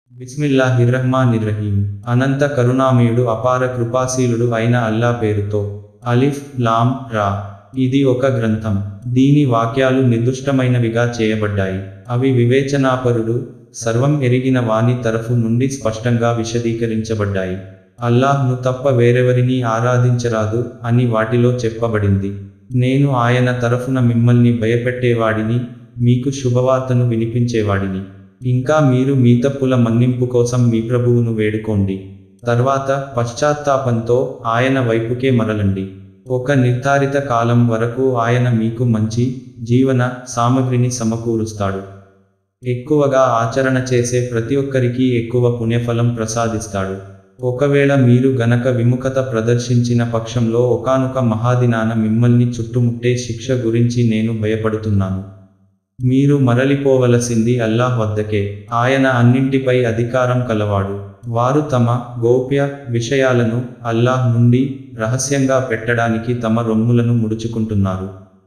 బిస్మిల్లాహిర్రహ్మానిర్రహీం అనంత కరుణామయుడు అపార కృపాశీలుడు అయిన అల్లా పేరుతో అలిఫ్ లాం రా ఇది ఒక గ్రంథం దీని వాక్యాలు నిర్దుష్టమైనవిగా చేయబడ్డాయి అవి వివేచనాపరుడు సర్వం ఎరిగిన వాని తరఫు నుండి స్పష్టంగా విశదీకరించబడ్డాయి అల్లాహ్ను తప్ప వేరెవరిని ఆరాధించరాదు అని వాటిలో చెప్పబడింది నేను ఆయన తరఫున మిమ్మల్ని భయపెట్టేవాడిని మీకు శుభవార్తను వినిపించేవాడిని ఇంకా మీరు మీ తప్పుల మన్నింపు కోసం మీ ప్రభువును వేడుకోండి తర్వాత పశ్చాత్తాపంతో ఆయన వైపుకే మరలండి ఒక నిర్ధారిత కాలం వరకు ఆయన మీకు మంచి జీవన సామగ్రిని సమకూరుస్తాడు ఎక్కువగా ఆచరణ చేసే ప్రతి ఒక్కరికి ఎక్కువ పుణ్యఫలం ప్రసాదిస్తాడు ఒకవేళ మీరు గనక విముఖత ప్రదర్శించిన పక్షంలో ఒకానొక మహాదినాన మిమ్మల్ని చుట్టుముట్టే శిక్ష గురించి నేను భయపడుతున్నాను మీరు మరలిపోవలసింది అల్లాహ్ వద్దకే ఆయన అన్నింటిపై అధికారం కలవాడు వారు తమ గోప్య విషయాలను అల్లాహ్ నుండి రహస్యంగా పెట్టడానికి తమ రొమ్ములను ముడుచుకుంటున్నారు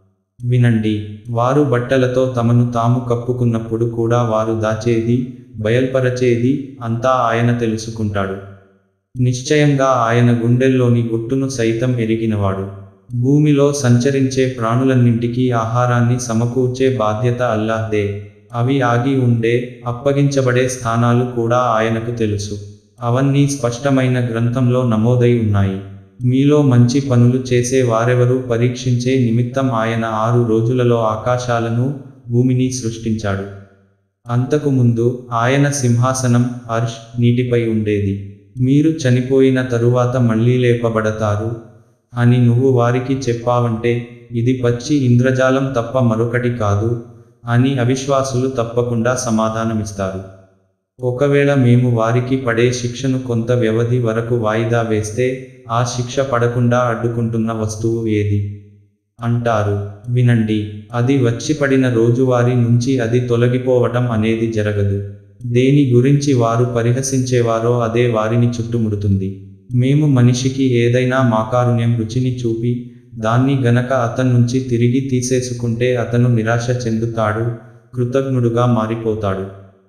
వినండి వారు బట్టలతో తమను తాము కప్పుకున్నప్పుడు కూడా వారు దాచేది బయల్పరచేది అంతా ఆయన తెలుసుకుంటాడు నిశ్చయంగా ఆయన గుండెల్లోని గుట్టును సైతం ఎరిగినవాడు భూమిలో సంచరించే ప్రాణులన్నింటికీ ఆహారాన్ని సమకూర్చే బాధ్యత అల్లాహ్దే అవి ఆగి ఉండే అప్పగించబడే స్థానాలు కూడా ఆయనకు తెలుసు అవన్నీ స్పష్టమైన గ్రంథంలో నమోదై ఉన్నాయి మీలో మంచి పనులు చేసే వారెవరూ పరీక్షించే నిమిత్తం ఆయన ఆరు రోజులలో ఆకాశాలను భూమిని సృష్టించాడు అంతకు ముందు ఆయన సింహాసనం అర్ష్ నీటిపై ఉండేది మీరు చనిపోయిన తరువాత మళ్ళీ లేపబడతారు అని నువ్వు వారికి చెప్పావంటే ఇది పచ్చి ఇంద్రజాలం తప్ప మరొకటి కాదు అని అవిశ్వాసులు తప్పకుండా సమాధానమిస్తారు ఒకవేళ మేము వారికి పడే శిక్షను కొంత వ్యవధి వరకు వాయిదా వేస్తే ఆ శిక్ష పడకుండా అడ్డుకుంటున్న వస్తువు ఏది అంటారు వినండి అది వచ్చి పడిన రోజువారీ నుంచి అది తొలగిపోవటం అనేది జరగదు దేని గురించి వారు పరిహసించేవారో అదే వారిని చుట్టుముడుతుంది మేము మనిషికి ఏదైనా మాకారుణ్యం రుచిని చూపి దాన్ని గనక అతన్నుంచి తిరిగి తీసేసుకుంటే అతను నిరాశ చెందుతాడు కృతజ్ఞుడుగా మారిపోతాడు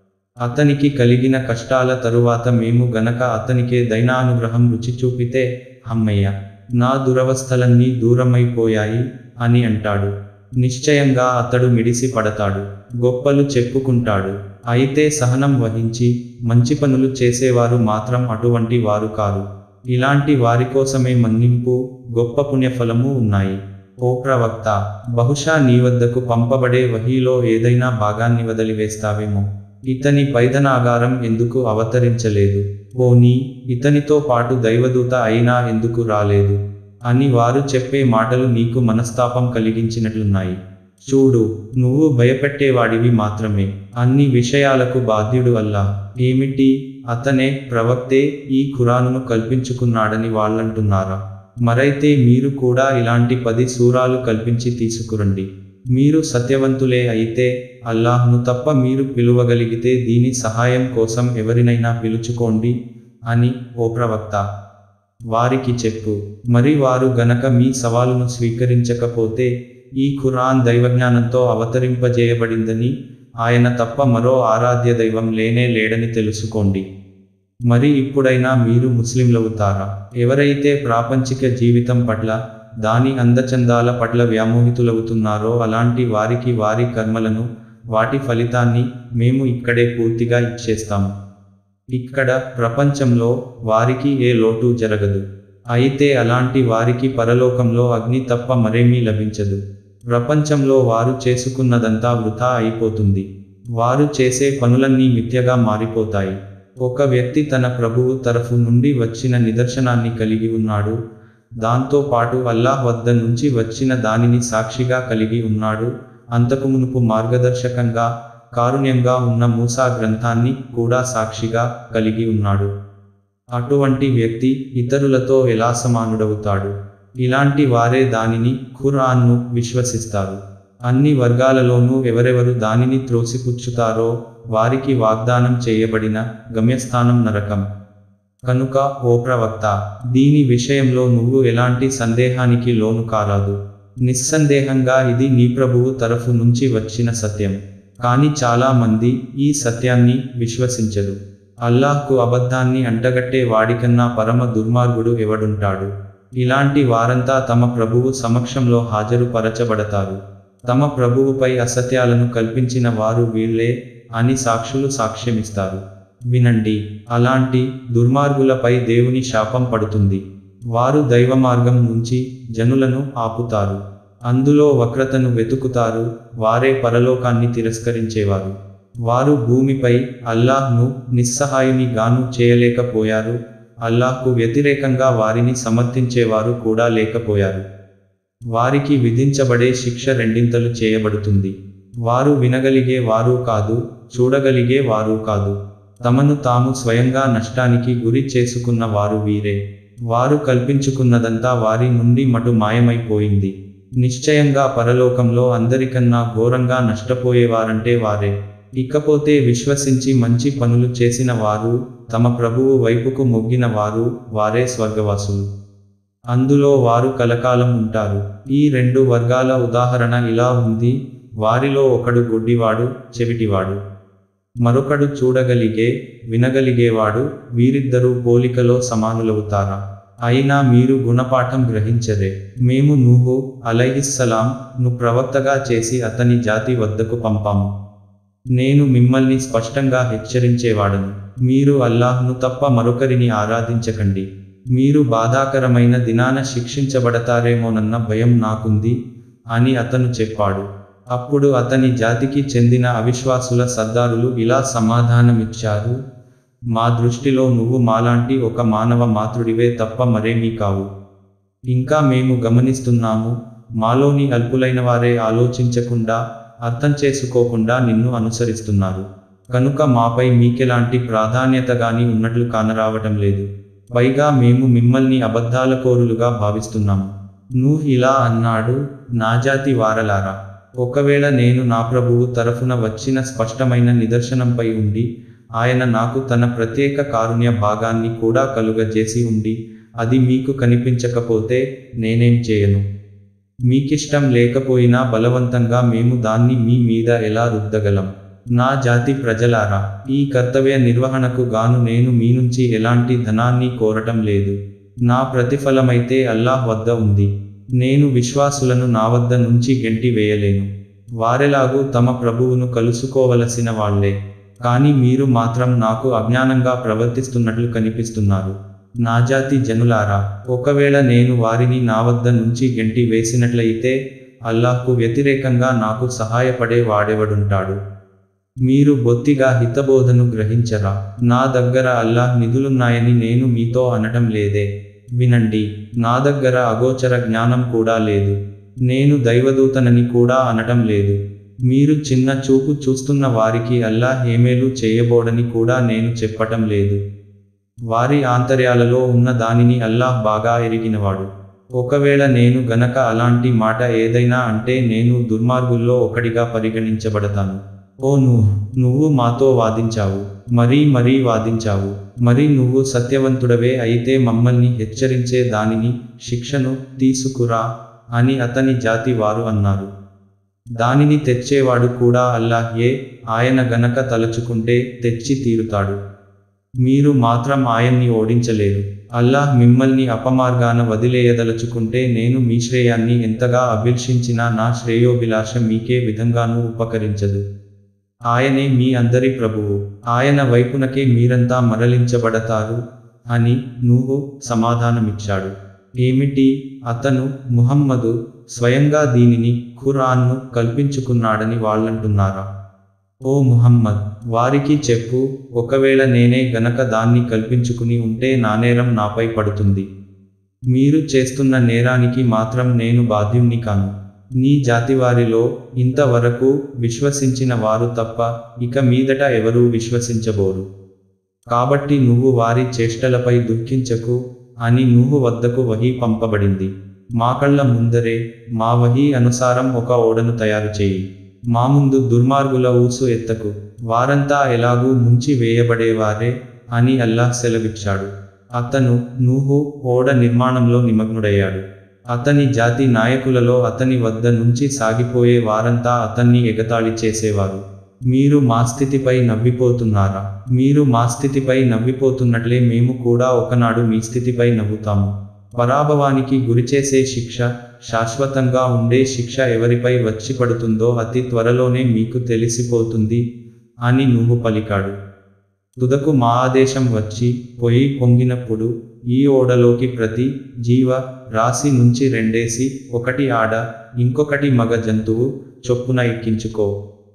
అతనికి కలిగిన కష్టాల తరువాత మేము గనక అతనికే దైనానుగ్రహం రుచి చూపితే అమ్మయ్య నా దురవస్థలన్నీ దూరమైపోయాయి అని అంటాడు నిశ్చయంగా అతడు మిడిసి పడతాడు గొప్పలు చెప్పుకుంటాడు అయితే సహనం వహించి మంచి పనులు చేసేవారు మాత్రం అటువంటి వారు కారు ఇలాంటి వారి కోసమే మన్నింపు గొప్ప పుణ్యఫలము ఉన్నాయి ఓ ప్రవక్త బహుశా నీ వద్దకు పంపబడే వహీలో ఏదైనా భాగాన్ని వదిలివేస్తావేమో ఇతని పైదనాగారం ఎందుకు అవతరించలేదు పోనీ ఇతనితో పాటు దైవదూత అయినా ఎందుకు రాలేదు అని వారు చెప్పే మాటలు నీకు మనస్తాపం కలిగించినట్లున్నాయి చూడు నువ్వు భయపెట్టేవాడివి మాత్రమే అన్ని విషయాలకు బాధ్యుడు అల్లా ఏమిటి అతనే ప్రవక్తే ఈ ఖురానును కల్పించుకున్నాడని వాళ్ళంటున్నారా మరైతే మీరు కూడా ఇలాంటి పది సూరాలు కల్పించి తీసుకురండి మీరు సత్యవంతులే అయితే అల్లాహ్ను తప్ప మీరు పిలువగలిగితే దీని సహాయం కోసం ఎవరినైనా పిలుచుకోండి అని ఓ ప్రవక్త వారికి చెప్పు మరి వారు గనక మీ సవాలును స్వీకరించకపోతే ఈ ఖురాన్ దైవజ్ఞానంతో అవతరింపజేయబడిందని ఆయన తప్ప మరో ఆరాధ్య దైవం లేనే లేడని తెలుసుకోండి మరి ఇప్పుడైనా మీరు ముస్లింలవుతారా ఎవరైతే ప్రాపంచిక జీవితం పట్ల దాని అందచందాల పట్ల వ్యామోహితులవుతున్నారో అలాంటి వారికి వారి కర్మలను వాటి ఫలితాన్ని మేము ఇక్కడే పూర్తిగా ఇచ్చేస్తాము ఇక్కడ ప్రపంచంలో వారికి ఏ లోటు జరగదు అయితే అలాంటి వారికి పరలోకంలో అగ్ని తప్ప మరేమీ లభించదు ప్రపంచంలో వారు చేసుకున్నదంతా వృథా అయిపోతుంది వారు చేసే పనులన్నీ మిథ్యగా మారిపోతాయి ఒక వ్యక్తి తన ప్రభువు తరఫు నుండి వచ్చిన నిదర్శనాన్ని కలిగి ఉన్నాడు దాంతో పాటు అల్లాహ్ వద్ద నుంచి వచ్చిన దానిని సాక్షిగా కలిగి ఉన్నాడు అంతకు మునుపు మార్గదర్శకంగా కారుణ్యంగా ఉన్న మూసా గ్రంథాన్ని కూడా సాక్షిగా కలిగి ఉన్నాడు అటువంటి వ్యక్తి ఇతరులతో ఎలా సమానుడవుతాడు ఇలాంటి వారే దానిని ఖురాన్ను విశ్వసిస్తారు అన్ని వర్గాలలోనూ ఎవరెవరు దానిని త్రోసిపుచ్చుతారో వారికి వాగ్దానం చేయబడిన గమ్యస్థానం నరకం కనుక ఓ ప్రవక్త దీని విషయంలో నువ్వు ఎలాంటి సందేహానికి లోను కారాదు నిస్సందేహంగా ఇది నీ ప్రభువు తరఫు నుంచి వచ్చిన సత్యం కానీ చాలా మంది ఈ సత్యాన్ని విశ్వసించరు అల్లాహ్కు అబద్ధాన్ని అంటగట్టే వాడికన్నా పరమ దుర్మార్గుడు ఎవడుంటాడు ఇలాంటి వారంతా తమ ప్రభువు సమక్షంలో హాజరు పరచబడతారు తమ ప్రభువుపై అసత్యాలను కల్పించిన వారు వీళ్ళే అని సాక్షులు సాక్ష్యమిస్తారు వినండి అలాంటి దుర్మార్గులపై దేవుని శాపం పడుతుంది వారు దైవమార్గం నుంచి జనులను ఆపుతారు అందులో వక్రతను వెతుకుతారు వారే పరలోకాన్ని తిరస్కరించేవారు వారు భూమిపై అల్లాహ్ను నిస్సహాయుని గాను చేయలేకపోయారు అల్లాహ్కు వ్యతిరేకంగా వారిని సమర్థించేవారు కూడా లేకపోయారు వారికి విధించబడే శిక్ష రెండింతలు చేయబడుతుంది వారు వినగలిగే వారు కాదు చూడగలిగే వారు కాదు తమను తాము స్వయంగా నష్టానికి గురి చేసుకున్న వారు వీరే వారు కల్పించుకున్నదంతా వారి నుండి మటు మాయమైపోయింది నిశ్చయంగా పరలోకంలో అందరికన్నా ఘోరంగా నష్టపోయేవారంటే వారే ఇకపోతే విశ్వసించి మంచి పనులు చేసిన వారు తమ ప్రభువు వైపుకు మొగ్గిన వారు వారే స్వర్గవాసులు అందులో వారు కలకాలం ఉంటారు ఈ రెండు వర్గాల ఉదాహరణ ఇలా ఉంది వారిలో ఒకడు గుడ్డివాడు చెవిటివాడు మరొకడు చూడగలిగే వినగలిగేవాడు వీరిద్దరూ పోలికలో సమానులవుతారా అయినా మీరు గుణపాఠం గ్రహించరే మేము నూహు అలైహిస్సలాం ను ప్రవక్తగా చేసి అతని జాతి వద్దకు పంపాము నేను మిమ్మల్ని స్పష్టంగా హెచ్చరించేవాడను మీరు అల్లాహ్ను తప్ప మరొకరిని ఆరాధించకండి మీరు బాధాకరమైన దినాన శిక్షించబడతారేమోనన్న భయం నాకుంది అని అతను చెప్పాడు అప్పుడు అతని జాతికి చెందిన అవిశ్వాసుల సర్దారులు ఇలా సమాధానమిచ్చారు మా దృష్టిలో నువ్వు మాలాంటి ఒక మానవ మాతృడివే తప్ప మరేమీ కావు ఇంకా మేము గమనిస్తున్నాము మాలోని అల్పులైన వారే ఆలోచించకుండా అర్థం చేసుకోకుండా నిన్ను అనుసరిస్తున్నారు కనుక మాపై మీకెలాంటి ప్రాధాన్యత గాని ఉన్నట్లు కానరావటం లేదు పైగా మేము మిమ్మల్ని అబద్ధాలకోరులుగా భావిస్తున్నాము నూహ్ ఇలా అన్నాడు నా జాతి వారలారా ఒకవేళ నేను నా ప్రభువు తరఫున వచ్చిన స్పష్టమైన నిదర్శనంపై ఉండి ఆయన నాకు తన ప్రత్యేక కారుణ్య భాగాన్ని కూడా కలుగజేసి ఉండి అది మీకు కనిపించకపోతే నేనేం చేయను మీకిష్టం లేకపోయినా బలవంతంగా మేము దాన్ని మీ మీద ఎలా రుద్దగలం నా జాతి ప్రజలారా ఈ కర్తవ్య నిర్వహణకు గాను నేను మీ నుంచి ఎలాంటి ధనాన్ని కోరటం లేదు నా ప్రతిఫలమైతే అల్లాహ్ వద్ద ఉంది నేను విశ్వాసులను నా వద్ద నుంచి గెంటి వేయలేను వారెలాగూ తమ ప్రభువును కలుసుకోవలసిన వాళ్లే కానీ మీరు మాత్రం నాకు అజ్ఞానంగా ప్రవర్తిస్తున్నట్లు కనిపిస్తున్నారు నా జాతి జనులారా ఒకవేళ నేను వారిని నా వద్ద నుంచి గెంటి వేసినట్లయితే అల్లాహ్కు వ్యతిరేకంగా నాకు సహాయపడే వాడెవడుంటాడు మీరు బొత్తిగా హితబోధను గ్రహించరా నా దగ్గర అల్లాహ్ నిధులున్నాయని నేను మీతో అనటం లేదే వినండి నా దగ్గర అగోచర జ్ఞానం కూడా లేదు నేను దైవదూతనని కూడా అనటం లేదు మీరు చిన్న చూపు చూస్తున్న వారికి అల్లాహ్ ఏమేలు చేయబోడని కూడా నేను చెప్పటం లేదు వారి ఆంతర్యాలలో ఉన్న దానిని అల్లాహ్ బాగా ఎరిగినవాడు ఒకవేళ నేను గనక అలాంటి మాట ఏదైనా అంటే నేను దుర్మార్గుల్లో ఒకడిగా పరిగణించబడతాను ఓ నువ్వు నువ్వు మాతో వాదించావు మరీ మరీ వాదించావు మరి నువ్వు సత్యవంతుడవే అయితే మమ్మల్ని హెచ్చరించే దానిని శిక్షను తీసుకురా అని అతని జాతి వారు అన్నారు దానిని తెచ్చేవాడు కూడా అల్లాహ్యే ఆయన గనక తలచుకుంటే తెచ్చి తీరుతాడు మీరు మాత్రం ఆయన్ని ఓడించలేరు అల్లాహ్ మిమ్మల్ని అపమార్గాన వదిలేయదలుచుకుంటే నేను మీ శ్రేయాన్ని ఎంతగా అభిలషించినా నా శ్రేయోభిలాష మీకే విధంగానూ ఉపకరించదు ఆయనే మీ అందరి ప్రభువు ఆయన వైపునకే మీరంతా మరలించబడతారు అని నువ్వు సమాధానమిచ్చాడు ఏమిటి అతను ముహమ్మదు స్వయంగా దీనిని ఖురాన్ను కల్పించుకున్నాడని వాళ్ళంటున్నారా ఓ ముహమ్మద్ వారికి చెప్పు ఒకవేళ నేనే గనక దాన్ని కల్పించుకుని ఉంటే నా నేరం నాపై పడుతుంది మీరు చేస్తున్న నేరానికి మాత్రం నేను బాధ్యుణ్ణి కాను నీ జాతివారిలో ఇంతవరకు విశ్వసించిన వారు తప్ప ఇక మీదట ఎవరూ విశ్వసించబోరు కాబట్టి నువ్వు వారి చేష్టలపై దుఃఖించకు అని నువ్వు వద్దకు వహీ పంపబడింది మా కళ్ళ ముందరే మా వహీ అనుసారం ఒక ఓడను తయారు చేయి మా ముందు దుర్మార్గుల ఊసు ఎత్తకు వారంతా ఎలాగూ ముంచి వేయబడేవారే అని అల్లాహ్ సెలవిచ్చాడు అతను నూహు ఓడ నిర్మాణంలో నిమగ్నుడయ్యాడు అతని జాతి నాయకులలో అతని వద్ద నుంచి సాగిపోయే వారంతా అతన్ని ఎగతాళి చేసేవారు మీరు మా స్థితిపై నవ్విపోతున్నారా మీరు మా స్థితిపై నవ్విపోతున్నట్లే మేము కూడా ఒకనాడు మీ స్థితిపై నవ్వుతాము పరాభవానికి గురిచేసే శిక్ష శాశ్వతంగా ఉండే శిక్ష ఎవరిపై వచ్చి పడుతుందో అతి త్వరలోనే మీకు తెలిసిపోతుంది అని నువ్వు పలికాడు తుదకు మా ఆదేశం వచ్చి పొయ్యి పొంగినప్పుడు ఈ ఓడలోకి ప్రతి జీవ రాశి నుంచి రెండేసి ఒకటి ఆడ ఇంకొకటి మగ జంతువు చొప్పున ఎక్కించుకో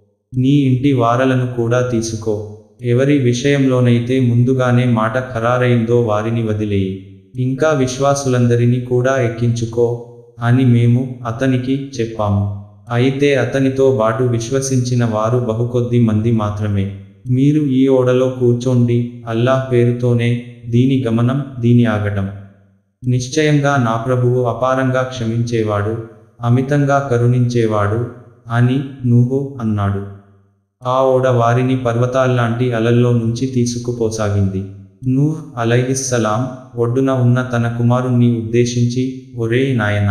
నీ ఇంటి వారలను కూడా తీసుకో ఎవరి విషయంలోనైతే ముందుగానే మాట ఖరారైందో వారిని వదిలేయి ఇంకా విశ్వాసులందరినీ కూడా ఎక్కించుకో అని మేము అతనికి చెప్పాము అయితే అతనితో బాటు విశ్వసించిన వారు బహుకొద్ది మంది మాత్రమే మీరు ఈ ఓడలో కూర్చోండి అల్లాహ్ పేరుతోనే దీని గమనం దీని ఆగటం నిశ్చయంగా నా ప్రభువు అపారంగా క్షమించేవాడు అమితంగా కరుణించేవాడు అని నువ్వు అన్నాడు ఆ ఓడ వారిని పర్వతాల్లాంటి అలల్లో నుంచి తీసుకుపోసాగింది నూహ్ అలైహిస్సలాం ఒడ్డున ఉన్న తన కుమారుణ్ణి ఉద్దేశించి ఒరే నాయనా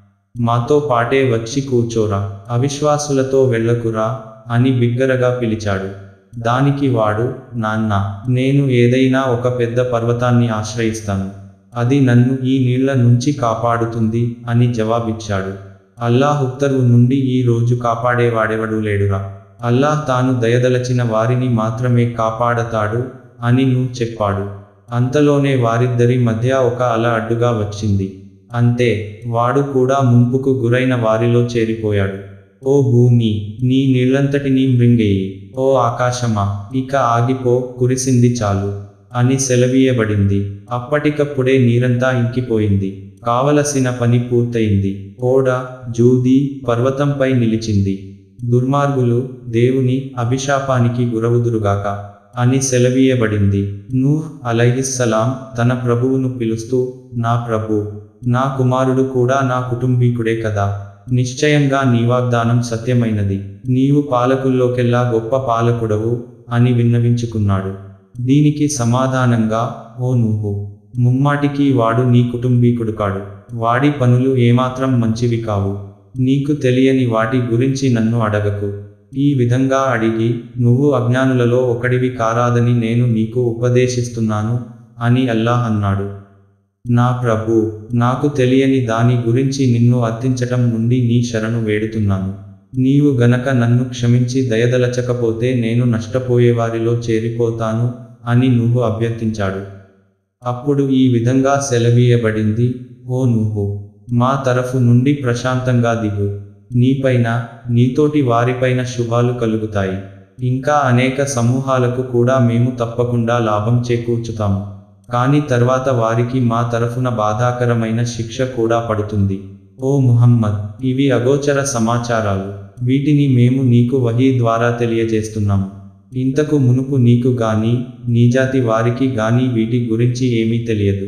మాతో పాటే వచ్చి కూర్చోరా అవిశ్వాసులతో వెళ్ళకురా అని బిగ్గరగా పిలిచాడు దానికి వాడు నాన్న నేను ఏదైనా ఒక పెద్ద పర్వతాన్ని ఆశ్రయిస్తాను అది నన్ను ఈ నీళ్ల నుంచి కాపాడుతుంది అని జవాబిచ్చాడు అల్లాహ్ ఉత్తర్వు నుండి ఈ రోజు కాపాడేవాడెవడూ లేడురా అల్లాహ్ తాను దయదలచిన వారిని మాత్రమే కాపాడతాడు అని నువ్వు చెప్పాడు అంతలోనే వారిద్దరి మధ్య ఒక అల అడ్డుగా వచ్చింది అంతే వాడు కూడా ముంపుకు గురైన వారిలో చేరిపోయాడు ఓ భూమి నీ నీళ్లంతటినీ మృంగేయి ఓ ఆకాశమా ఇక ఆగిపో కురిసింది చాలు అని సెలవీయబడింది అప్పటికప్పుడే నీరంతా ఇంకిపోయింది కావలసిన పని పూర్తయింది ఓడ జూది పర్వతంపై నిలిచింది దుర్మార్గులు దేవుని అభిశాపానికి గురవుదురుగాక అని సెలవీయబడింది నూహ్ అలైహిస్సలాం తన ప్రభువును పిలుస్తూ నా ప్రభు నా కుమారుడు కూడా నా కుటుంబీకుడే కదా నిశ్చయంగా నీ వాగ్దానం సత్యమైనది నీవు పాలకుల్లోకెల్లా గొప్ప పాలకుడవు అని విన్నవించుకున్నాడు దీనికి సమాధానంగా ఓ నువ్వు ముమ్మాటికి వాడు నీ కుటుంబీకుడు కాడు వాడి పనులు ఏమాత్రం మంచివి కావు నీకు తెలియని వాటి గురించి నన్ను అడగకు ఈ విధంగా అడిగి నువ్వు అజ్ఞానులలో ఒకడివి కారాదని నేను నీకు ఉపదేశిస్తున్నాను అని అల్లాహ్ అన్నాడు నా ప్రభు నాకు తెలియని దాని గురించి నిన్ను అర్థించటం నుండి నీ శరణు వేడుతున్నాను నీవు గనక నన్ను క్షమించి దయదలచకపోతే నేను నష్టపోయేవారిలో చేరిపోతాను అని నువ్వు అభ్యర్థించాడు అప్పుడు ఈ విధంగా సెలవీయబడింది ఓ నువ్వు మా తరఫు నుండి ప్రశాంతంగా దిగు నీపైన నీతోటి వారిపైన శుభాలు కలుగుతాయి ఇంకా అనేక సమూహాలకు కూడా మేము తప్పకుండా లాభం చేకూర్చుతాము కానీ తర్వాత వారికి మా తరఫున బాధాకరమైన శిక్ష కూడా పడుతుంది ఓ ముహమ్మద్ ఇవి అగోచర సమాచారాలు వీటిని మేము నీకు వహీ ద్వారా తెలియజేస్తున్నాము ఇంతకు మునుపు నీకు గాని నీజాతి వారికి గాని వీటి గురించి ఏమీ తెలియదు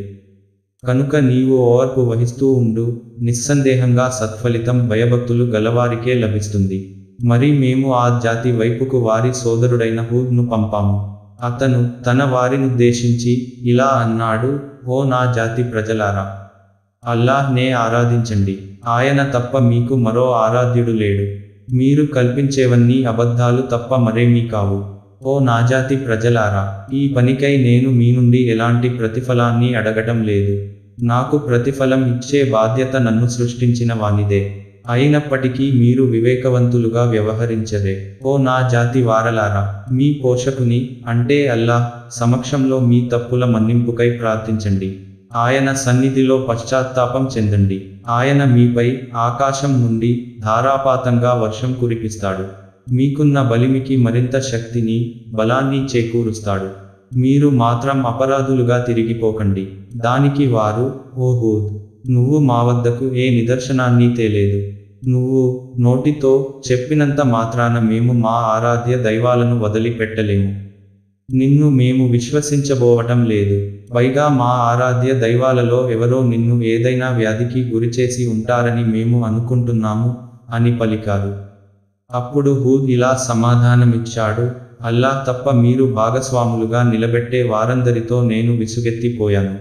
కనుక నీవు ఓర్పు వహిస్తూ ఉండు నిస్సందేహంగా సత్ఫలితం భయభక్తులు గలవారికే లభిస్తుంది మరి మేము ఆ జాతి వైపుకు వారి సోదరుడైన హూద్ను పంపాము అతను తన వారినుద్దేశించి ఇలా అన్నాడు ఓ నా జాతి ప్రజలారా అల్లాహ్నే ఆరాధించండి ఆయన తప్ప మీకు మరో ఆరాధ్యుడు లేడు మీరు కల్పించేవన్నీ అబద్ధాలు తప్ప మరేమీ కావు ఓ నాజాతి ప్రజలారా ఈ పనికై నేను మీ నుండి ఎలాంటి ప్రతిఫలాన్ని అడగటం లేదు నాకు ప్రతిఫలం ఇచ్చే బాధ్యత నన్ను సృష్టించిన వానిదే అయినప్పటికీ మీరు వివేకవంతులుగా వ్యవహరించరే ఓ నా జాతి వారలారా మీ పోషకుని అంటే అల్లాహ్ సమక్షంలో మీ తప్పుల మన్నింపుకై ప్రార్థించండి ఆయన సన్నిధిలో పశ్చాత్తాపం చెందండి ఆయన మీపై ఆకాశం నుండి ధారాపాతంగా వర్షం కురిపిస్తాడు మీకున్న బలిమికి మరింత శక్తిని బలాన్ని చేకూరుస్తాడు మీరు మాత్రం అపరాధులుగా తిరిగిపోకండి దానికి వారు ఓహూద్ నువ్వు మా వద్దకు ఏ నిదర్శనాన్ని తేలేదు నువ్వు నోటితో చెప్పినంత మాత్రాన మేము మా ఆరాధ్య దైవాలను వదిలిపెట్టలేము నిన్ను మేము విశ్వసించబోవటం లేదు పైగా మా ఆరాధ్య దైవాలలో ఎవరో నిన్ను ఏదైనా వ్యాధికి గురిచేసి ఉంటారని మేము అనుకుంటున్నాము అని పలికారు అప్పుడు హూద్ ఇలా సమాధానమిచ్చాడు అల్లాహ్ తప్ప మీరు భాగస్వాములుగా నిలబెట్టే వారందరితో నేను విసుగెత్తిపోయాను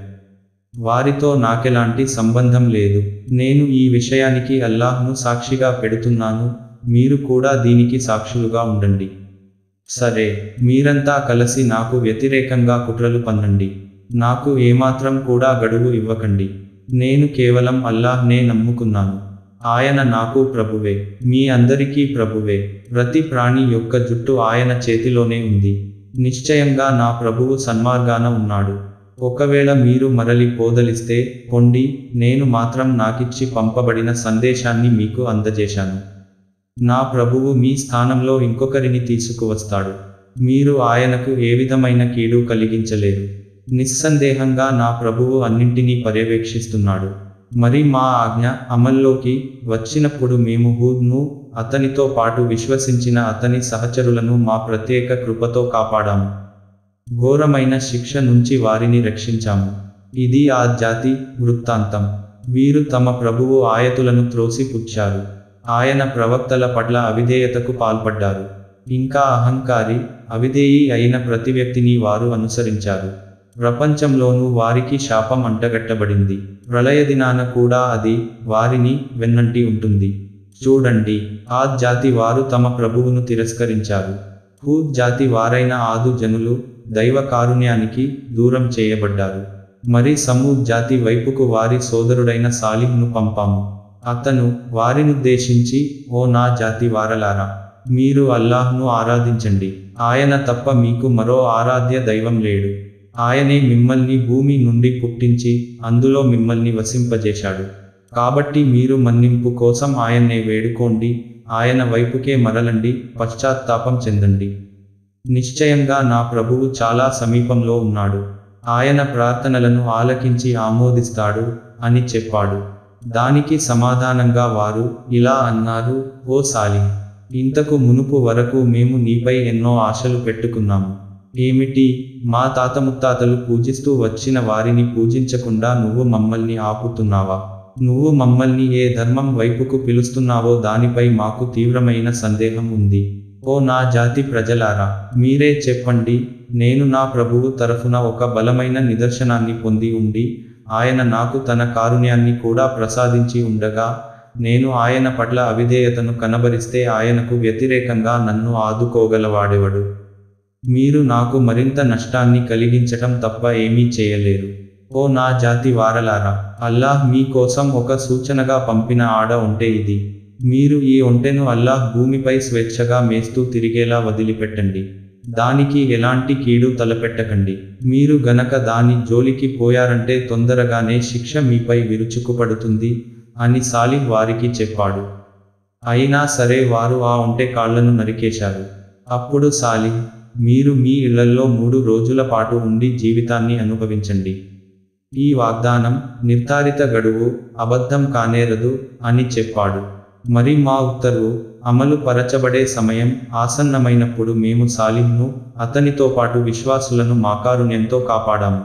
వారితో నాకెలాంటి సంబంధం లేదు నేను ఈ విషయానికి అల్లాహ్ను సాక్షిగా పెడుతున్నాను మీరు కూడా దీనికి సాక్షులుగా ఉండండి సరే మీరంతా కలిసి నాకు వ్యతిరేకంగా కుట్రలు పన్నండి నాకు ఏమాత్రం కూడా గడువు ఇవ్వకండి నేను కేవలం అల్లాహ్నే నమ్ముకున్నాను ఆయన నాకు ప్రభువే మీ అందరికీ ప్రభువే ప్రతి ప్రాణి యొక్క జుట్టు ఆయన చేతిలోనే ఉంది నిశ్చయంగా నా ప్రభువు సన్మార్గాన ఉన్నాడు ఒకవేళ మీరు మరలి పోదలిస్తే పొండి నేను మాత్రం నాకిచ్చి పంపబడిన సందేశాన్ని మీకు అందజేశాను నా ప్రభువు మీ స్థానంలో ఇంకొకరిని తీసుకువస్తాడు మీరు ఆయనకు ఏ విధమైన కీడు కలిగించలేరు నిస్సందేహంగా నా ప్రభువు అన్నింటినీ పర్యవేక్షిస్తున్నాడు మరి మా ఆజ్ఞ అమల్లోకి వచ్చినప్పుడు మేము హూద్ను అతనితో పాటు విశ్వసించిన అతని సహచరులను మా ప్రత్యేక కృపతో కాపాడాము ఘోరమైన శిక్ష నుంచి వారిని రక్షించాము ఇది ఆ జాతి వృత్తాంతం వీరు తమ ప్రభువు ఆయతులను త్రోసిపుచ్చారు ఆయన ప్రవక్తల పట్ల అవిధేయతకు పాల్పడ్డారు ఇంకా అహంకారి అవిధేయి అయిన ప్రతి వ్యక్తిని వారు అనుసరించారు ప్రపంచంలోనూ వారికి శాపం అంటగట్టబడింది ప్రళయదినాన కూడా అది వారిని వెన్నంటి ఉంటుంది చూడండి ఆ జాతి వారు తమ ప్రభువును తిరస్కరించారు హూద్ జాతి వారైన ఆదు జనులు దైవ కారుణ్యానికి దూరం చేయబడ్డారు మరి సమూద్ జాతి వైపుకు వారి సోదరుడైన సాలిహ్ను పంపాము అతను వారినుద్దేశించి ఓ నా జాతి వారలారా మీరు అల్లాహ్ను ఆరాధించండి ఆయన తప్ప మీకు మరో ఆరాధ్య దైవం లేడు ఆయనే మిమ్మల్ని భూమి నుండి పుట్టించి అందులో మిమ్మల్ని వసింపజేశాడు కాబట్టి మీరు మన్నింపు కోసం ఆయన్నే వేడుకోండి ఆయన వైపుకే మరలండి పశ్చాత్తాపం చెందండి నిశ్చయంగా నా ప్రభువు చాలా సమీపంలో ఉన్నాడు ఆయన ప్రార్థనలను ఆలకించి ఆమోదిస్తాడు అని చెప్పాడు దానికి సమాధానంగా వారు ఇలా అన్నారు ఓ సాలి ఇంతకు మునుపు వరకు మేము నీపై ఎన్నో ఆశలు పెట్టుకున్నాము ఏమిటి మా తాత ముత్తాతలు పూజిస్తూ వచ్చిన వారిని పూజించకుండా నువ్వు మమ్మల్ని ఆపుతున్నావా నువ్వు మమ్మల్ని ఏ ధర్మం వైపుకు పిలుస్తున్నావో దానిపై మాకు తీవ్రమైన సందేహం ఉంది ఓ నా జాతి ప్రజలారా మీరే చెప్పండి నేను నా ప్రభువు తరఫున ఒక బలమైన నిదర్శనాన్ని పొంది ఉండి ఆయన నాకు తన కారుణ్యాన్ని కూడా ప్రసాదించి ఉండగా నేను ఆయన పట్ల అవిధేయతను కనబరిస్తే ఆయనకు వ్యతిరేకంగా నన్ను ఆదుకోగలవాడెవడు మీరు నాకు మరింత నష్టాన్ని కలిగించటం తప్ప ఏమీ చేయలేరు ఓ నా జాతి వారలారా అల్లాహ్ మీ కోసం ఒక సూచనగా పంపిన ఆడ ఒంటె ఇది మీరు ఈ ఒంటెను అల్లాహ్ భూమిపై స్వేచ్ఛగా మేస్తూ తిరిగేలా వదిలిపెట్టండి దానికి ఎలాంటి కీడు తలపెట్టకండి మీరు గనక దాని జోలికి పోయారంటే తొందరగానే శిక్ష మీపై విరుచుకుపడుతుంది అని సాలిహ్ వారికి చెప్పాడు అయినా సరే వారు ఆ ఒంటె కాళ్లను నరికేశారు అప్పుడు సాలిహ్ మీరు మీ ఇళ్లల్లో మూడు రోజుల పాటు ఉండి జీవితాన్ని అనుభవించండి ఈ వాగ్దానం నిర్ధారిత గడువు అబద్ధం కానేరదు అని చెప్పాడు మరి మా ఉత్తర్వు అమలు పరచబడే సమయం ఆసన్నమైనప్పుడు మేము సాలిహ్ను అతనితో పాటు విశ్వాసులను మాకారుణ్యంతో కాపాడాము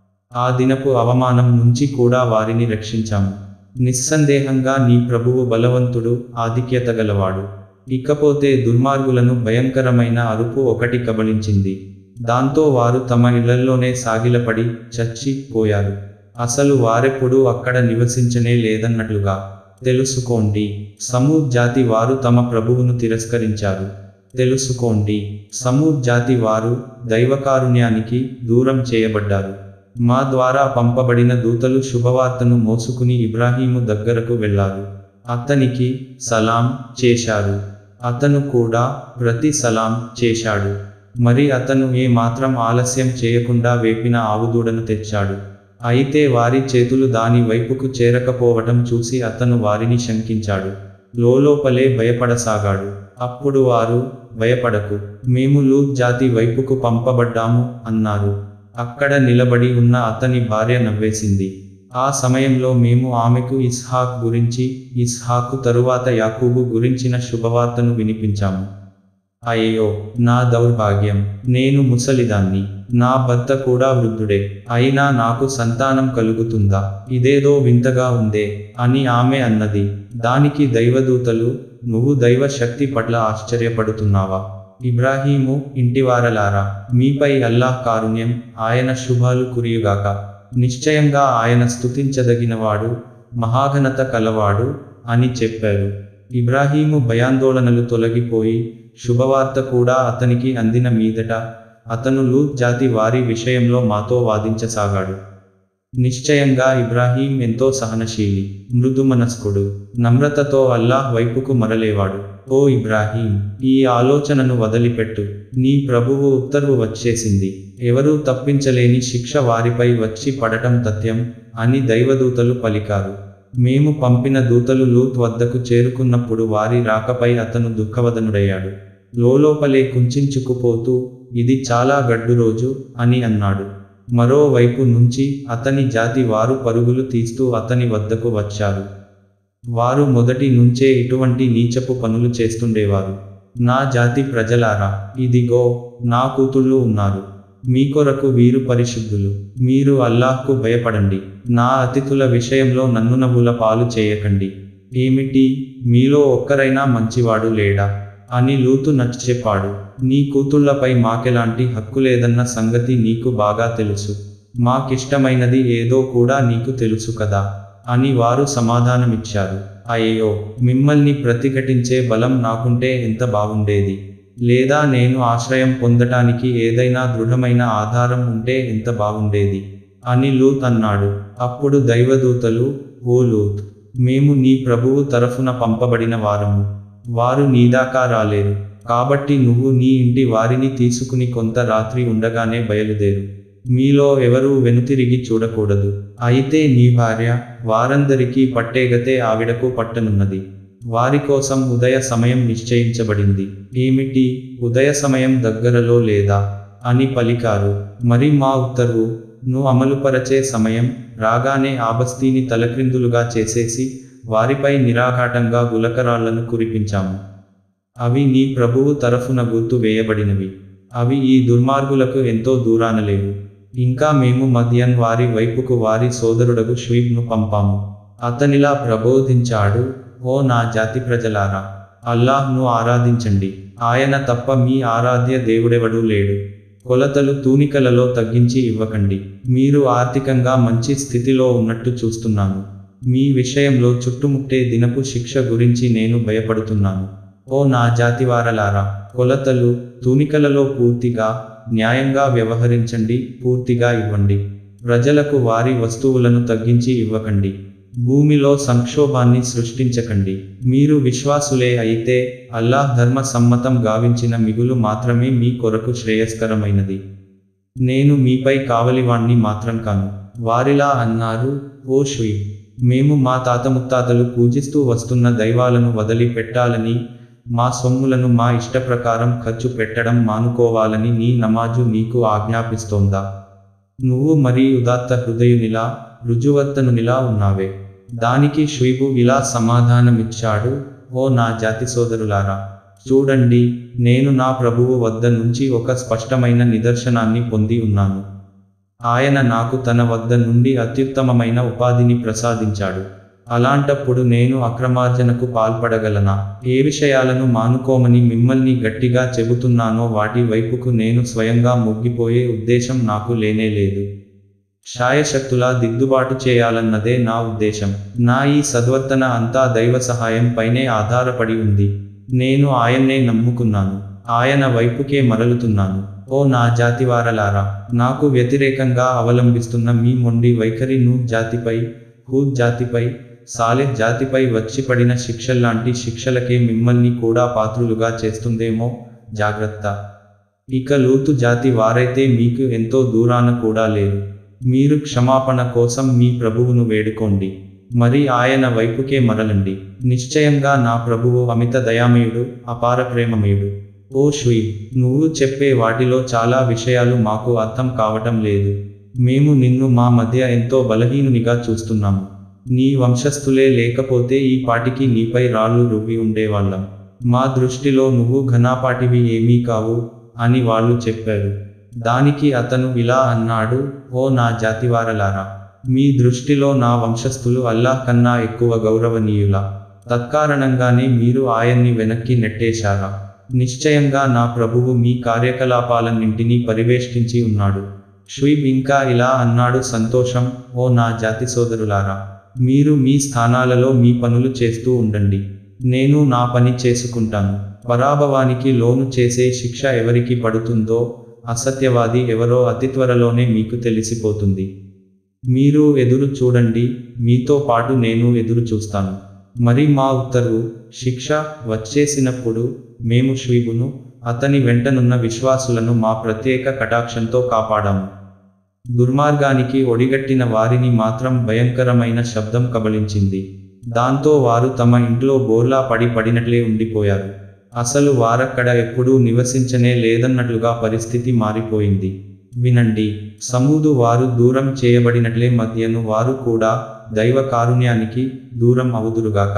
ఆ దినపు అవమానం నుంచి కూడా వారిని రక్షించాము నిస్సందేహంగా నీ ప్రభువు బలవంతుడు ఆధిక్యత గలవాడు ఇకపోతే దుర్మార్గులను భయంకరమైన అరుపు ఒకటి కబళించింది దాంతో వారు తమ ఇళ్లల్లోనే సాగిలపడి చచ్చి పోయారు అసలు వారెప్పుడూ అక్కడ నివసించనే లేదన్నట్లుగా తెలుసుకోండి సమూద్ జాతి వారు తమ ప్రభువును తిరస్కరించారు తెలుసుకోండి సమూద్ జాతి వారు దైవకారుణ్యానికి దూరం చేయబడ్డారు మా ద్వారా పంపబడిన దూతలు శుభవార్తను మోసుకుని ఇబ్రాహీము దగ్గరకు వెళ్ళారు అతనికి సలాం చేశారు అతను కూడా ప్రతి సలాం చేశాడు మరి అతను ఏ మాత్రం ఆలస్యం చేయకుండా వేపిన ఆవుదూడను తెచ్చాడు అయితే వారి చేతులు దాని వైపుకు చేరకపోవటం చూసి అతను వారిని శంకించాడు లోలోపలే భయపడసాగాడు అప్పుడు వారు భయపడకు మేము లూత్ జాతి వైపుకు పంపబడ్డాము అన్నారు అక్కడ నిలబడి ఉన్న అతని భార్య నవ్వేసింది ఆ సమయంలో మేము ఆమెకు ఇస్హాక్ గురించి ఇస్హాకు తరువాత యాకూబు గురించిన శుభవార్తను వినిపించాము అయ్యో నా దౌర్భాగ్యం నేను ముసలిదాన్ని నా భర్త కూడా వృద్ధుడే అయినా నాకు సంతానం కలుగుతుందా ఇదేదో వింతగా ఉందే అని ఆమె అన్నది దానికి దైవదూతలు నువ్వు దైవ శక్తి పట్ల ఆశ్చర్యపడుతున్నావా ఇబ్రాహీము ఇంటివారలారా మీపై అల్లాహ్ కారుణ్యం ఆయన శుభాలు కురియుగాక నిశ్చయంగా ఆయన స్తుతించదగినవాడు మహాఘనత కలవాడు అని చెప్పారు ఇబ్రాహీము భయాందోళనలు తొలగిపోయి శుభవార్త కూడా అతనికి అందిన మీదట అతను లూత్ జాతి వారి విషయంలో మాతో వాదించసాగాడు నిశ్చయంగా ఇబ్రాహీం ఎంతో సహనశీలి మృదు మనస్కుడు నమ్రతతో అల్లాహ్ వైపుకు మరలేవాడు ఓ ఇబ్రాహీం ఈ ఆలోచనను వదిలిపెట్టు నీ ప్రభువు ఉత్తర్వు వచ్చేసింది ఎవరూ తప్పించలేని శిక్ష వారిపై వచ్చి పడటం తథ్యం అని దైవదూతలు పలికారు మేము పంపిన దూతలు లూత్ వద్దకు చేరుకున్నప్పుడు వారి రాకపై అతను దుఃఖవదనుడయ్యాడు లోలోపలే కుంచించుకుపోతూ ఇది చాలా గడ్డు రోజు అని అన్నాడు మరోవైపు నుంచి అతని జాతి వారు పరుగులు తీస్తూ అతని వద్దకు వచ్చారు వారు మొదటి నుంచే ఇటువంటి నీచపు పనులు చేస్తుండేవారు నా జాతి ప్రజలారా ఇదిగో నా కూతుళ్ళు ఉన్నారు మీ కొరకు వీరు పరిశుద్ధులు మీరు అల్లాహ్కు భయపడండి నా అతిథుల విషయంలో నన్ను నవ్వుల పాలు చేయకండి ఏమిటి మీలో ఒక్కరైనా మంచివాడు లేడా అని లూతు నచ్చ చెప్పాడు నీ కూతుళ్లపై మాకెలాంటి హక్కు లేదన్న సంగతి నీకు బాగా తెలుసు మాకిష్టమైనది ఏదో కూడా నీకు తెలుసు కదా అని వారు సమాధానమిచ్చారు అయ్యో మిమ్మల్ని ప్రతిఘటించే బలం నాకుంటే ఎంత బాగుండేది లేదా నేను ఆశ్రయం పొందటానికి ఏదైనా దృఢమైన ఆధారం ఉంటే ఎంత బాగుండేది అని లూత్ అన్నాడు అప్పుడు దైవదూతలు ఓ లూత్ మేము నీ ప్రభువు తరఫున పంపబడిన వారము వారు నీదాకా రాలేరు కాబట్టి నువ్వు నీ ఇంటి వారిని తీసుకుని కొంత రాత్రి ఉండగానే బయలుదేరు మీలో ఎవరూ వెనుతిరిగి చూడకూడదు అయితే నీ భార్య వారందరికీ పట్టేగతే ఆవిడకు పట్టనున్నది వారి కోసం ఉదయ సమయం నిశ్చయించబడింది ఏమిటి ఉదయ సమయం దగ్గరలో లేదా అని పలికారు మరి మా ఉత్తర్వు ను అమలుపరచే సమయం రాగానే ఆబస్తీని తలక్రిందులుగా చేసేసి వారిపై నిరాఘాటంగా గులకరాళ్లను కురిపించాము అవి నీ ప్రభువు తరఫున గుర్తు వేయబడినవి అవి ఈ దుర్మార్గులకు ఎంతో దూరాన లేవు ఇంకా మేము మధ్యన్ వారి వైపుకు వారి సోదరుడగు షుయిబ్ను పంపాము అతనిలా ప్రబోధించాడు ఓ నా జాతి ప్రజలారా అల్లాహ్ను ఆరాధించండి ఆయన తప్ప మీ ఆరాధ్య దేవుడెవడూ లేడు కొలతలు తూనికలలో తగ్గించి ఇవ్వకండి మీరు ఆర్థికంగా మంచి స్థితిలో ఉన్నట్టు చూస్తున్నాను మీ విషయంలో చుట్టుముట్టే దినపు శిక్ష గురించి నేను భయపడుతున్నాను ఓ నా జాతివారలారా కొలతలు తూనికలలో పూర్తిగా న్యాయంగా వ్యవహరించండి పూర్తిగా ఇవ్వండి ప్రజలకు వారి వస్తువులను తగ్గించి ఇవ్వకండి భూమిలో సంక్షోభాన్ని సృష్టించకండి మీరు విశ్వాసులే అయితే అల్లాహ్ ధర్మ సమ్మతం గావించిన మిగులు మాత్రమే మీ కొరకు శ్రేయస్కరమైనది నేను మీపై కావలివాణ్ణి మాత్రం కాను వారిలా అన్నారు ఓ షుయ్ మేము మా తాత ముత్తాతలు పూజిస్తూ వస్తున్న దైవాలను వదిలి పెట్టాలని మా సొమ్ములను మా ఇష్టప్రకారం ఖర్చు పెట్టడం మానుకోవాలని నీ నమాజు నీకు ఆజ్ఞాపిస్తోందా నువ్వు మరీ ఉదాత్త హృదయునిలా రుజువర్తనునిలా ఉన్నావే దానికి షుయిబు ఇలా సమాధానమిచ్చాడు ఓ నా జాతి సోదరులారా చూడండి నేను నా ప్రభువు వద్ద నుంచి ఒక స్పష్టమైన నిదర్శనాన్ని పొంది ఉన్నాను ఆయన నాకు తన వద్ద నుండి అత్యుత్తమమైన ఉపాధిని ప్రసాదించాడు అలాంటప్పుడు నేను అక్రమార్జనకు పాల్పడగలనా ఏ విషయాలను మానుకోమని మిమ్మల్ని గట్టిగా చెబుతున్నానో వాటి వైపుకు నేను స్వయంగా మొగ్గిపోయే ఉద్దేశం నాకు లేనే లేదు శాయశక్తులా దిద్దుబాటు చేయాలన్నదే నా ఉద్దేశం నా ఈ సద్వర్తన అంతా దైవ సహాయం పైనే ఆధారపడి ఉంది నేను ఆయన్నే నమ్ముకున్నాను ఆయన వైపుకే మరలుతున్నాను ఓ నా జాతివారలారా నాకు వ్యతిరేకంగా అవలంబిస్తున్న మీ మొండి వైఖరి నూ జాతిపై హూద్ జాతిపై సాలెహ్ జాతిపై వచ్చి పడిన శిక్షల్లాంటి శిక్షలకే మిమ్మల్ని కూడా పాత్రులుగా చేస్తుందేమో జాగ్రత్త ఇక లూతు జాతి వారైతే మీకు ఎంతో దూరాన కూడా లేరు మీరు క్షమాపణ కోసం మీ ప్రభువును వేడుకోండి మరి ఆయన వైపుకే మరలండి నిశ్చయంగా నా ప్రభువు అమిత దయామయుడు అపార ప్రేమమయుడు ఓ షుయి నువ్వు చెప్పే వాటిలో చాలా విషయాలు మాకు అర్థం కావటం లేదు మేము నిన్ను మా మధ్య ఎంతో బలహీనునిగా చూస్తున్నాము నీ వంశస్థులే లేకపోతే ఈ పాటికి నీపై రాళ్ళు రువ్వి ఉండేవాళ్ళం మా దృష్టిలో నువ్వు ఘనాపాటివి ఏమీ కావు అని వాళ్ళు చెప్పారు దానికి అతను ఇలా అన్నాడు ఓ నా జాతివారలారా మీ దృష్టిలో నా వంశస్థులు అల్లాహ్ కన్నా ఎక్కువ గౌరవనీయులా తత్కారణంగానే మీరు ఆయన్ని వెనక్కి నెట్టేశారా నిశ్చయంగా నా ప్రభువు మీ కార్యకలాపాలన్నింటినీ పరివేష్టించి ఉన్నాడు షుయిబ్ ఇంకా ఇలా అన్నాడు సంతోషం ఓ నా జాతి సోదరులారా మీరు మీ స్థానాలలో మీ పనులు చేస్తూ ఉండండి నేను నా పని చేసుకుంటాను పరాభవానికి లోను చేసే శిక్ష ఎవరికి పడుతుందో అసత్యవాది ఎవరో అతి త్వరలోనే మీకు తెలిసిపోతుంది మీరు ఎదురు చూడండి మీతో పాటు నేను ఎదురు చూస్తాను మరి మా ఉత్తర్వు శిక్ష వచ్చేసినప్పుడు మేము శ్రీబును అతని వెంటనున్న విశ్వాసులను మా ప్రత్యేక కటాక్షంతో కాపాడాము దుర్మార్గానికి ఒడిగట్టిన వారిని మాత్రం భయంకరమైన శబ్దం కబళించింది దాంతో వారు తమ ఇంట్లో బోర్లా పడి పడినట్లే ఉండిపోయారు అసలు వారక్కడ ఎప్పుడూ నివసించనే లేదన్నట్లుగా పరిస్థితి మారిపోయింది వినండి సమూదు వారు దూరం చేయబడినట్లే మధ్యను వారు కూడా దైవ కారుణ్యానికి దూరం అవుదురుగాక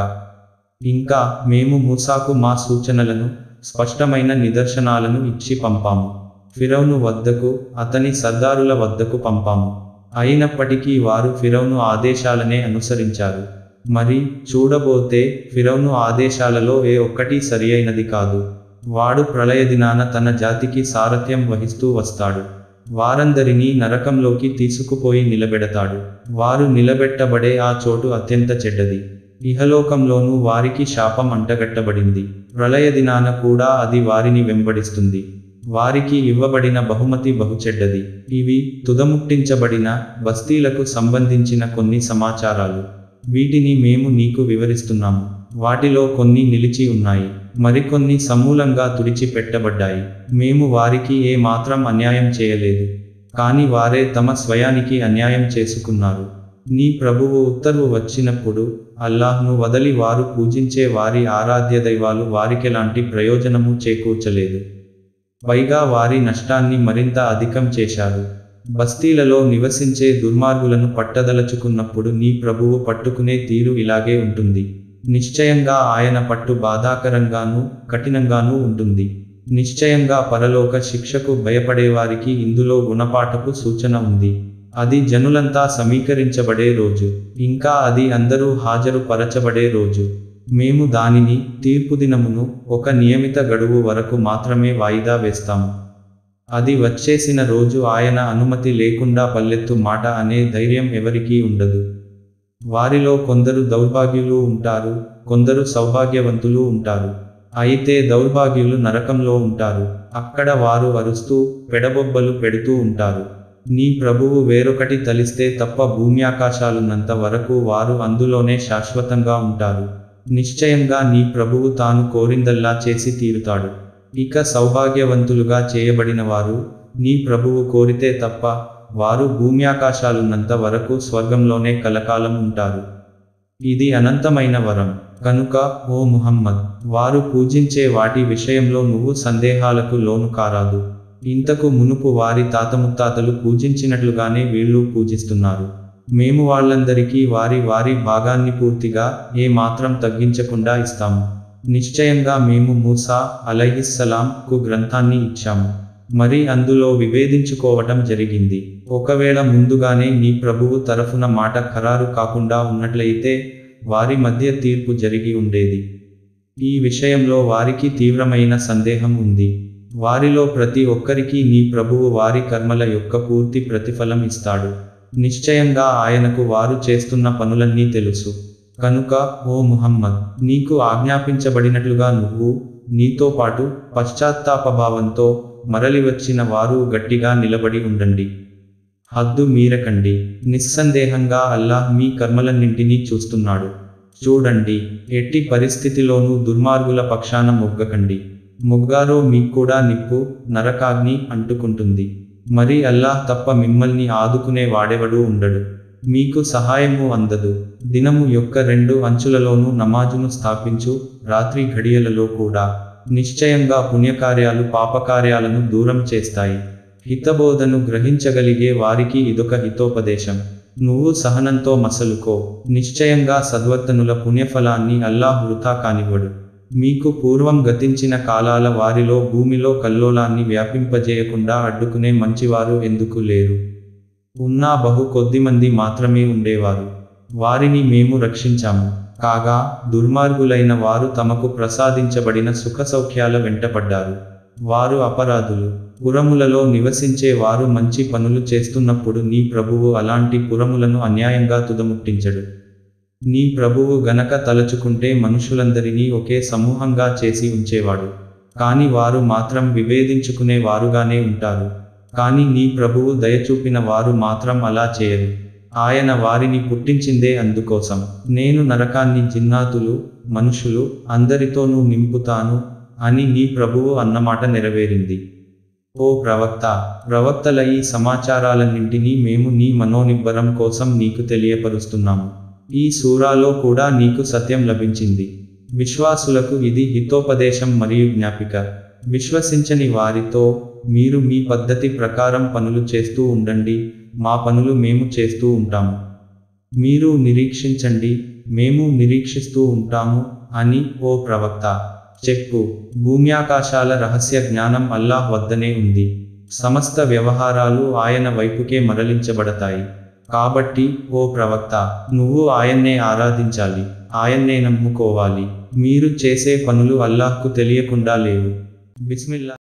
ఇంకా మేము మూసాకు మా సూచనలను స్పష్టమైన నిదర్శనాలను ఇచ్చి పంపాము ఫిరౌను వద్దకు అతని సర్దారుల వద్దకు పంపాము అయినప్పటికీ వారు ఫిరౌను ఆదేశాలనే అనుసరించారు మరి చూడబోతే ఫిరౌను ఆదేశాలలో ఏ ఒక్కటి సరియైనది కాదు వాడు ప్రళయ దినాన తన జాతికి సారథ్యం వహిస్తూ వస్తాడు వారందరినీ నరకంలోకి తీసుకుపోయి నిలబెడతాడు వారు నిలబెట్టబడే ఆ చోటు అత్యంత చెడ్డది ఇహలోకంలోనూ వారికి శాపం అంటగట్టబడింది ప్రళయ దినాన కూడా అది వారిని వెంబడిస్తుంది వారికి ఇవ్వబడిన బహుమతి బహుచెడ్డది ఇవి తుదముట్టించబడిన బస్తీలకు సంబంధించిన కొన్ని సమాచారాలు వీటిని మేము నీకు వివరిస్తున్నాము వాటిలో కొన్ని నిలిచి ఉన్నాయి మరికొన్ని సమూలంగా తుడిచిపెట్టబడ్డాయి మేము వారికి ఏ మాత్రం అన్యాయం చేయలేదు కాని వారే తమ స్వయానికి అన్యాయం చేసుకున్నారు నీ ప్రభువు ఉత్తర్వు వచ్చినప్పుడు అల్లాహ్ను వదలి వారు పూజించే వారి ఆరాధ్య దైవాలు వారికెలాంటి ప్రయోజనము చేకూర్చలేదు పైగా వారి నష్టాన్ని మరింత అధికం చేశారు బస్తీలలో నివసించే దుర్మార్గులను పట్టదలచుకున్నప్పుడు నీ ప్రభువు పట్టుకునే తీరు ఇలాగే ఉంటుంది నిశ్చయంగా ఆయన పట్టు బాధాకరంగానూ కఠినంగానూ ఉంటుంది నిశ్చయంగా పరలోక శిక్షకు భయపడేవారికి ఇందులో గుణపాఠపు సూచన ఉంది అది జనులంతా సమీకరించబడే రోజు ఇంకా అది అందరూ హాజరు పరచబడే రోజు మేము దానిని తీర్పు దినమును ఒక నియమిత గడువు వరకు మాత్రమే వాయిదా వేస్తాము అది వచ్చేసిన రోజు ఆయన అనుమతి లేకుండా పల్లెత్తు మాట అనే ధైర్యం ఎవరికీ ఉండదు వారిలో కొందరు దౌర్భాగ్యులు ఉంటారు కొందరు సౌభాగ్యవంతులు ఉంటారు అయితే దౌర్భాగ్యులు నరకంలో ఉంటారు అక్కడ వారు అరుస్తూ పెడబొబ్బలు పెడుతూ ఉంటారు నీ ప్రభువు వేరొకటి తలిస్తే తప్ప భూమ్యాకాశాలున్నంత వరకు వారు అందులోనే శాశ్వతంగా ఉంటారు నిశ్చయంగా నీ ప్రభువు తాను కోరిందల్లా చేసి తీరుతాడు ఇక సౌభాగ్యవంతులుగా చేయబడిన వారు నీ ప్రభువు కోరితే తప్ప వారు భూమ్యాకాశాలున్నంత వరకు స్వర్గంలోనే కలకాలం ఉంటారు ఇది అనంతమైన వరం కనుక ఓ ముహమ్మద్ వారు పూజించే వాటి విషయంలో నువ్వు సందేహాలకు లోను కారాదు ఇంతకు మునుపు వారి తాత ముత్తాతలు పూజించినట్లుగానే వీళ్ళు పూజిస్తున్నారు మేము వాళ్ళందరికీ వారి వారి భాగాన్ని పూర్తిగా ఏ మాత్రం తగ్గించకుండా ఇస్తాము నిశ్చయంగా మేము మూసా అలైహిస్సలాం కు గ్రంథాన్ని ఇచ్చాము మరి అందులో విభేదించుకోవటం జరిగింది ఒకవేళ ముందుగానే నీ ప్రభువు తరఫున మాట ఖరారు కాకుండా ఉన్నట్లయితే వారి మధ్య తీర్పు జరిగి ఉండేది ఈ విషయంలో వారికి తీవ్రమైన సందేహం ఉంది వారిలో ప్రతి ఒక్కరికి నీ ప్రభువు వారి కర్మల యొక్క పూర్తి ప్రతిఫలం ఇస్తాడు నిశ్చయంగా ఆయనకు వారు చేస్తున్న పనులన్నీ తెలుసు కనుక ఓ ముహమ్మద్ నీకు ఆజ్ఞాపించబడినట్లుగా నువ్వు నీతో పాటు పశ్చాత్తాపభావంతో మరలివచ్చిన వారు గట్టిగా నిలబడి ఉండండి హద్దు మీరకండి నిస్సందేహంగా అల్లాహ్ మీ కర్మలన్నింటినీ చూస్తున్నాడు చూడండి ఎట్టి పరిస్థితిలోనూ దుర్మార్గుల పక్షాన మొగ్గకండి మొగ్గారో మీక్కూడా నిప్పు నరకాగ్ని అంటుకుంటుంది మరి అల్లాహ్ తప్ప మిమ్మల్ని ఆదుకునే వాడెవడూ ఉండడు మీకు సహాయము అందదు దినము యొక్క రెండు అంచులలోనూ నమాజును స్థాపించు రాత్రి ఘడియలలో కూడా నిశ్చయంగా పుణ్యకార్యాలు పాపకార్యాలను దూరం చేస్తాయి హితబోధను గ్రహించగలిగే వారికి ఇదొక హితోపదేశం నువ్వు సహనంతో మసలుకో నిశ్చయంగా సద్వర్తనుల పుణ్యఫలాన్ని అల్లాహ్ వృథా కానివ్వడు మీకు పూర్వం గతించిన కాలాల వారిలో భూమిలో కల్లోలాన్ని వ్యాపింపజేయకుండా అడ్డుకునే మంచివారు ఎందుకు లేరు ఉన్నా బహు కొద్దిమంది మాత్రమే ఉండేవారు వారిని మేము రక్షించాము కాగా దుర్మార్గులైన వారు తమకు ప్రసాదించబడిన సుఖ సౌఖ్యాల వెంటపడ్డారు వారు అపరాధులు పురములలో నివసించే వారు మంచి పనులు చేస్తున్నప్పుడు నీ ప్రభువు అలాంటి పురములను అన్యాయంగా తుదముట్టించడు నీ ప్రభువు గనక తలచుకుంటే మనుషులందరినీ ఒకే సమూహంగా చేసి ఉంచేవాడు కాని వారు మాత్రం విభేదించుకునే వారుగానే ఉంటారు కాని నీ ప్రభువు దయచూపిన వారు మాత్రం అలా చేయరు ఆయన వారిని పుట్టించిందే అందుకోసం నేను నరకాన్ని జిన్నాతులు మనుషులు అందరితోనూ నింపుతాను అని నీ ప్రభువు అన్నమాట నెరవేరింది ఓ ప్రవక్త ప్రవక్తల ఈ సమాచారాలన్నింటినీ మేము నీ మనోనిబ్బరం కోసం నీకు తెలియపరుస్తున్నాము ఈ సూరాలో కూడా నీకు సత్యం లభించింది విశ్వాసులకు ఇది హితోపదేశం మరియు జ్ఞాపిక విశ్వసించని వారితో మీరు మీ పద్ధతి ప్రకారం పనులు చేస్తూ ఉండండి మా పనులు మేము చేస్తూ ఉంటాము మీరు నిరీక్షించండి మేము నిరీక్షిస్తూ ఉంటాము అని ఓ ప్రవక్త చెప్పు భూమ్యాకాశాల రహస్య జ్ఞానం అల్లాహ్ వద్దనే ఉంది సమస్త వ్యవహారాలు ఆయన వైపుకే మరలించబడతాయి కాబట్టి ఓ ప్రవక్త నువ్వు ఆయన్నే ఆరాధించాలి ఆయన్నే నమ్ముకోవాలి మీరు చేసే పనులు అల్లాహ్కు తెలియకుండా లేవు బిస్మిల్లా